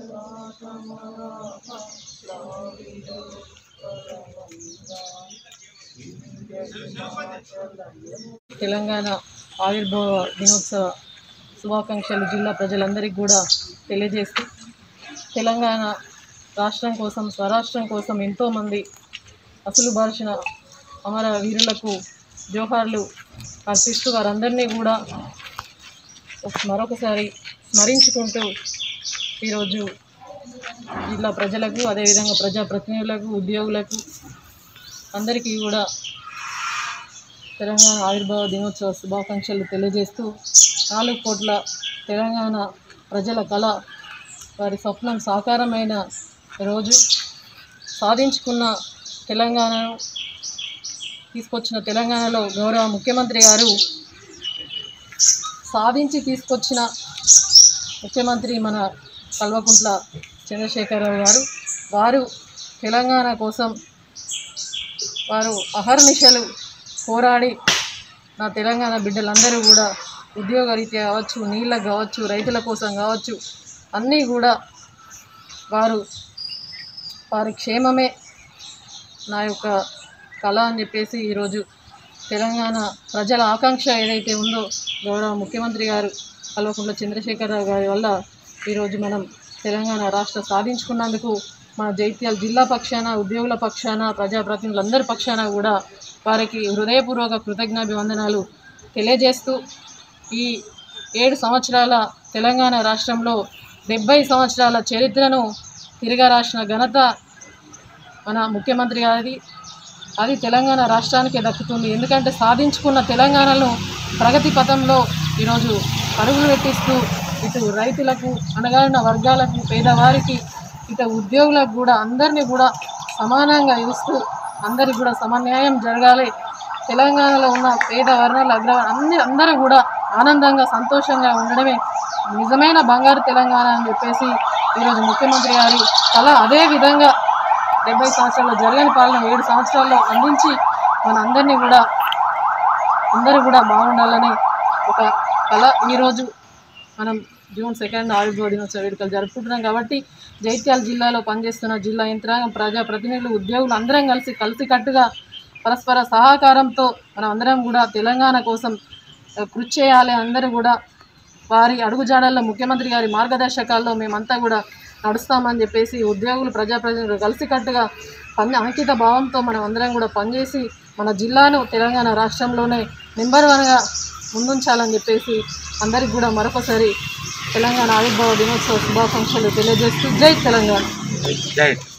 తెలంగాణ ఆవిర్భావ దినోత్సవ శుభాకాంక్షలు జిల్లా ప్రజలందరికీ కూడా తెలియజేస్తూ తెలంగాణ రాష్ట్రం కోసం స్వరాష్ట్రం కోసం ఎంతోమంది అసలు బార్చిన అమర వీరులకు జోహార్లు అర్పిస్తూ వారందరినీ కూడా ఒక- మరొకసారి స్మరించుకుంటూ ఈరోజు జిల్లా ప్రజలకు అదేవిధంగా ప్రజాప్రతినిధులకు ఉద్యోగులకు అందరికీ కూడా తెలంగాణ ఆవిర్భావ దినోత్సవ శుభాకాంక్షలు తెలియజేస్తూ నాలుగు కోట్ల తెలంగాణ ప్రజల కళ వారి స్వప్నం సాకారమైన రోజు సాధించుకున్న తెలంగాణను తీసుకొచ్చిన తెలంగాణలో గౌరవ ముఖ్యమంత్రి గారు సాధించి తీసుకొచ్చిన ముఖ్యమంత్రి మన కల్వకుంట్ల చంద్రశేఖరరావు గారు వారు తెలంగాణ కోసం వారు అహర్నిశలు పోరాడి నా తెలంగాణ బిడ్డలందరూ కూడా ఉద్యోగరీత్యా కావచ్చు నీళ్ళకు కావచ్చు రైతుల కోసం కావచ్చు అన్నీ కూడా వారు వారి క్షేమమే నా యొక్క కళ అని చెప్పేసి ఈరోజు తెలంగాణ ప్రజల ఆకాంక్ష ఏదైతే ఉందో గౌరవ ముఖ్యమంత్రి గారు కల్వకుంట్ల చంద్రశేఖరరావు గారి వల్ల ఈరోజు మనం తెలంగాణ రాష్ట్ర సాధించుకున్నందుకు మన జైత్యాల జిల్లా పక్షాన ఉద్యోగుల పక్షాన ప్రజాప్రతినిధులందరి పక్షాన కూడా వారికి హృదయపూర్వక కృతజ్ఞాభివందనాలు తెలియజేస్తూ ఈ ఏడు సంవత్సరాల తెలంగాణ రాష్ట్రంలో డెబ్బై సంవత్సరాల చరిత్రను తిరగరాసిన ఘనత మన ముఖ్యమంత్రి గారిది అది తెలంగాణ రాష్ట్రానికే దక్కుతుంది ఎందుకంటే సాధించుకున్న తెలంగాణను ప్రగతి పథంలో ఈరోజు పరుగులు పెట్టిస్తూ ఇటు రైతులకు అణగారిన వర్గాలకు పేదవారికి ఇటు ఉద్యోగులకు కూడా అందరినీ కూడా సమానంగా చూస్తూ అందరికి కూడా సమన్యాయం జరగాలి తెలంగాణలో ఉన్న పేద వర్ణాల అగ్ర అన్ని అందరూ కూడా ఆనందంగా సంతోషంగా ఉండడమే నిజమైన బంగారు తెలంగాణ అని చెప్పేసి ఈరోజు ముఖ్యమంత్రి గారి కళ అదే విధంగా డెబ్బై సంవత్సరాల్లో జరగని పాలన ఏడు సంవత్సరాల్లో అందించి మన అందరినీ కూడా అందరూ కూడా బాగుండాలని ఒక కళ ఈరోజు మనం జూన్ సెకండ్ ఆవిర్భావ దినోత్సవ వేడుకలు జరుపుకుంటున్నాం కాబట్టి జైత్యాల జిల్లాలో పనిచేస్తున్న జిల్లా యంత్రాంగం ప్రజాప్రతినిధులు ఉద్యోగులు అందరం కలిసి కలిసికట్టుగా పరస్పర సహకారంతో మనం అందరం కూడా తెలంగాణ కోసం ఆ, కృషి చేయాలి అందరూ కూడా వారి అడుగుజాడల్లో ముఖ్యమంత్రి గారి మార్గదర్శకాల్లో మేమంతా కూడా నడుస్తామని చెప్పేసి ఉద్యోగులు ప్రజాప్రతినిధులు కలిసికట్టుగా పని అంకిత భావంతో మనం అందరం కూడా పనిచేసి మన జిల్లాను తెలంగాణ రాష్ట్రంలోనే నెంబర్ వన్గా ముందుంచాలని చెప్పేసి అందరికి కూడా మరొకసారి తెలంగాణ ఆవిర్భావ దినోత్సవ శుభాకాంక్షలు తెలియజేస్తూ జై తెలంగాణ జై